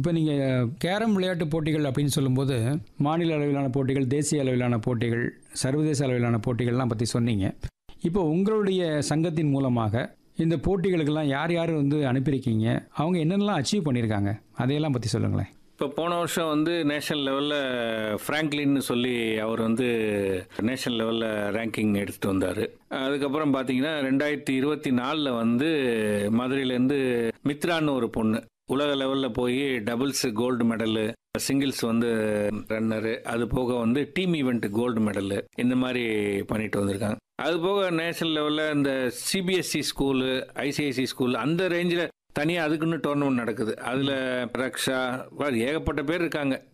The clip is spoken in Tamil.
இப்போ நீங்கள் கேரம் விளையாட்டு போட்டிகள் அப்படின்னு சொல்லும்போது மாநில அளவிலான போட்டிகள் தேசிய அளவிலான போட்டிகள் சர்வதேச அளவிலான போட்டிகள்லாம் பற்றி சொன்னீங்க இப்போ உங்களுடைய சங்கத்தின் மூலமாக இந்த போட்டிகளுக்கெல்லாம் யார் யார் வந்து அனுப்பியிருக்கீங்க அவங்க என்னென்னலாம் அச்சீவ் பண்ணியிருக்காங்க அதையெல்லாம் பற்றி சொல்லுங்களேன் இப்போ போன வருஷம் வந்து நேஷனல் லெவலில் ஃப்ராங்க்லின்னு சொல்லி அவர் வந்து நேஷனல் லெவலில் ரேங்கிங் எடுத்துகிட்டு வந்தார் அதுக்கப்புறம் பார்த்தீங்கன்னா ரெண்டாயிரத்தி இருபத்தி நாலில் வந்து மதுரையிலேருந்து மித்ரான்னு ஒரு பொண்ணு உலக லெவலில் போய் டபுள்ஸ் கோல்டு மெடலு சிங்கிள்ஸ் வந்து ரன்னரு அது போக வந்து டீம் ஈவெண்ட் கோல்டு மெடலு இந்த மாதிரி பண்ணிட்டு வந்திருக்காங்க அது போக நேஷனல் லெவலில் இந்த சிபிஎஸ்சி ஸ்கூலு ஐசிஐசி ஸ்கூல் அந்த ரேஞ்சில் தனியாக அதுக்குன்னு டோர்னமெண்ட் நடக்குது அதில் ரக்ஷா ஏகப்பட்ட பேர் இருக்காங்க